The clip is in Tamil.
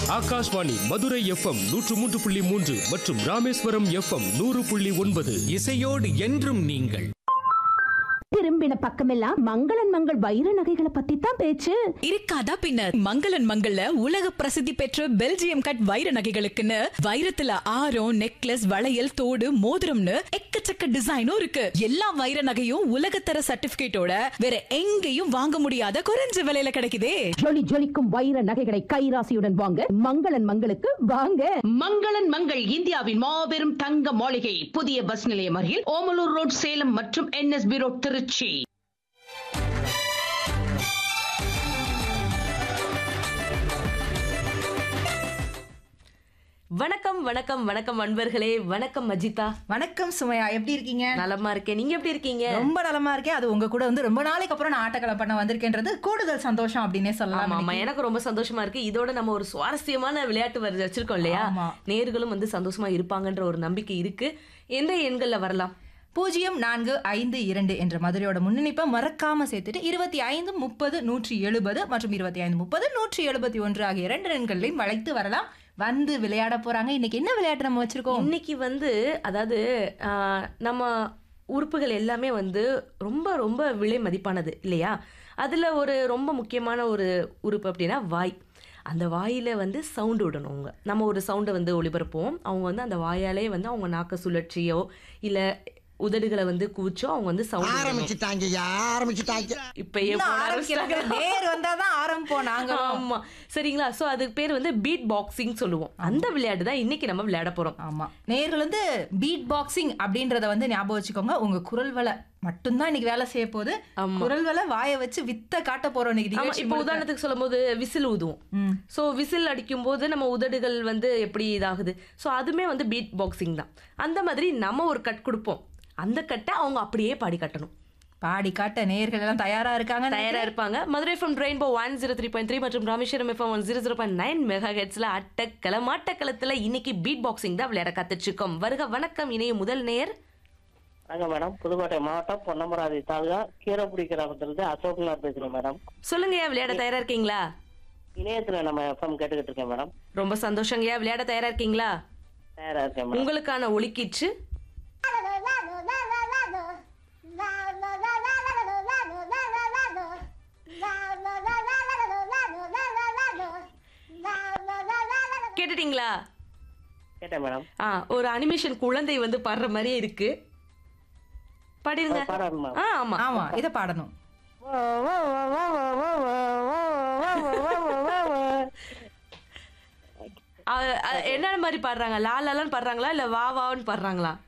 ஆகாஷ்வாணி மதுரை எஃப்எம் நூற்று மூன்று புள்ளி மூன்று மற்றும் ராமேஸ்வரம் எஃப்எம் நூறு புள்ளி ஒன்பது இசையோடு என்றும் நீங்கள் திரும்பின பக்கமெல்லாம் மங்களன் மங்கள் வைர நகைகளை பத்தி தான் பேச்சு இருக்காதா பின்னர் மங்களன் மங்கள்ல உலக பிரசித்தி பெற்ற பெல்ஜியம் கட் வைர நகைகளுக்குன்னு வைரத்துல ஆரம் நெக்லஸ் வளையல் தோடு மோதிரம்னு எக்கச்சக்க டிசைனும் இருக்கு எல்லா வைர நகையும் உலகத்தர சர்டிபிகேட்டோட வேற எங்கேயும் வாங்க முடியாத குறைஞ்ச விலையில கிடைக்குதே ஜொலி ஜொலிக்கும் வைர நகைகளை கைராசியுடன் வாங்க மங்களன் மங்களுக்கு வாங்க மங்களன் மங்கள் இந்தியாவின் மாபெரும் தங்க மாளிகை புதிய பஸ் நிலையம் அருகில் ஓமலூர் ரோட் சேலம் மற்றும் என்எஸ்பி ரோட் திருச்சி வணக்கம் வணக்கம் வணக்கம் அன்பர்களே வணக்கம் அஜிதா வணக்கம் சுமையா எப்படி இருக்கீங்க நலமா இருக்கேன் நீங்க எப்படி இருக்கீங்க ரொம்ப நலமா இருக்கேன் அது உங்க கூட வந்து ரொம்ப நாளைக்கு அப்புறம் நான் ஆட்டக்கலை பண்ண வந்திருக்கேன்றது கூடுதல் சந்தோஷம் அப்படின்னே ஆமா சொல்லலாம் ஆமா இன்னைக்கு. எனக்கு ரொம்ப சந்தோஷமா இருக்கு இதோட நம்ம ஒரு சுவாரஸ்யமான விளையாட்டு வருது வச்சிருக்கோம் இல்லையா ஆமா. நேர்களும் வந்து சந்தோஷமா இருப்பாங்கன்ற ஒரு நம்பிக்கை இருக்கு எந்த எண்கள்ல வரலாம் பூஜ்ஜியம் நான்கு ஐந்து இரண்டு என்ற மதுரையோட முன்னணிப்பை மறக்காம சேர்த்துட்டு இருபத்தி ஐந்து முப்பது நூற்றி எழுபது மற்றும் இருபத்தி ஐந்து முப்பது நூற்றி எழுபத்தி ஒன்று ஆகிய இரண்டு எண்களையும் வளைத்து வரலாம் வந்து விளையாட போறாங்க இன்னைக்கு என்ன விளையாட்டு நம்ம வச்சிருக்கோம் இன்னைக்கு வந்து அதாவது ஆஹ், நம்ம உறுப்புகள் எல்லாமே வந்து ரொம்ப ரொம்ப விலை மதிப்பானது இல்லையா அதுல ஒரு ரொம்ப முக்கியமான ஒரு உறுப்பு அப்படின்னா வாய் அந்த வாயில வந்து சவுண்டு விடணும் அவங்க நம்ம ஒரு சவுண்டை வந்து ஒளிபரப்புவோம் அவங்க வந்து அந்த வாயாலே வந்து அவங்க நாக்க சுழற்சியோ இல்ல உதடுகளை வந்து கூச்சோ அவங்க வந்து சவுண்ட் ஆரம்பிச்சுட்டாங்கய்யா ஆரம்பிச்சுட்டாங்க இப்பயே இன்னும் போட ஆரம்பிக்கிறாங்க ஆரம்பிச்சிட்டாங்க. நேர் வந்தாதான் ஆரம்பிப்போம் நாங்க ஆமா சரிங்களா சோ அதுக்கு பேர் வந்து பீட் பாக்ஸிங் சொல்லுவோம் அந்த விளையாட்டு தான் இன்னைக்கு நம்ம விளையாட போறோம் ஆமா நேர்கள் வந்து பீட் பாக்ஸிங் அப்படின்றத வந்து ஞாபகம் வச்சுக்கோங்க உங்க குரல் வலை மட்டும்தான் இன்னைக்கு வேலை செய்ய போகுது ஆமா. குரல் வலை வாயை வச்சு வித்த காட்ட போறோம் இன்னைக்கு ஆமா நிகழ்ச்சி இப்போ முழுக்க. உதாரணத்துக்கு சொல்லும்போது விசில் ஊதுவோம் ம். ஸோ விசில் அடிக்கும்போது நம்ம உதடுகள் வந்து எப்படி இதாகுது ஸோ அதுமே வந்து பீட் பாக்ஸிங் தான் அந்த மாதிரி நம்ம ஒரு கட் கொடுப்போம் அந்த கட்டை அவங்க அப்படியே பாடி காட்டணும் பாடி காட்ட நேர்கள் எல்லாம் தயாரா இருக்காங்க தயாரா இருப்பாங்க Madurai FM rainbow one zero three point three மற்றும் Rameswaram FM one zero zero point nine mega ஹெட்ஸ்ல அட்டக்கல மாட்டக்களத்துல இன்னைக்கு பீட் பாக்ஸிங் தான் விளையாட கத்துச்சிருக்கோம் வருக வணக்கம் இணைய முதல் நேர் வணக்கம் மேடம் புதுக்கோட்டை மாவட்டம் பொன்னமராதி தாலுகா கீரப்புடி கிராமத்திலிருந்து அசோக்நாத் பேசுறேன் மேடம் சொல்லுங்கய்யா விளையாட தயாரா இருக்கீங்களா இணையத்துல நம்ம எஃப்எம் கேட்டுக்கிட்டு இருக்கேன் மேடம் ரொம்ப சந்தோஷங்கய்யா விளையாட தயாரா இருக்கீங்களா தயாரா இருக்கேன் மேடம் உங்களுக்கான ஒலிக்கீச்சு கேட்டுட்டீங்களா கேட்டேன் மேடம் ஆ ஒரு அனிமேஷன் குழந்தை வந்து பாடுற மாதிரியே இருக்கு பாடிருங்க பாடணுமா ஆ ஆமா ஆமா இத பாடணும் அ, அ, என்ன மாதிரி பாடுறாங்க லா லாலான்னு பாடுறாங்களா இல்ல வா வான்னு பாடுறாங்களா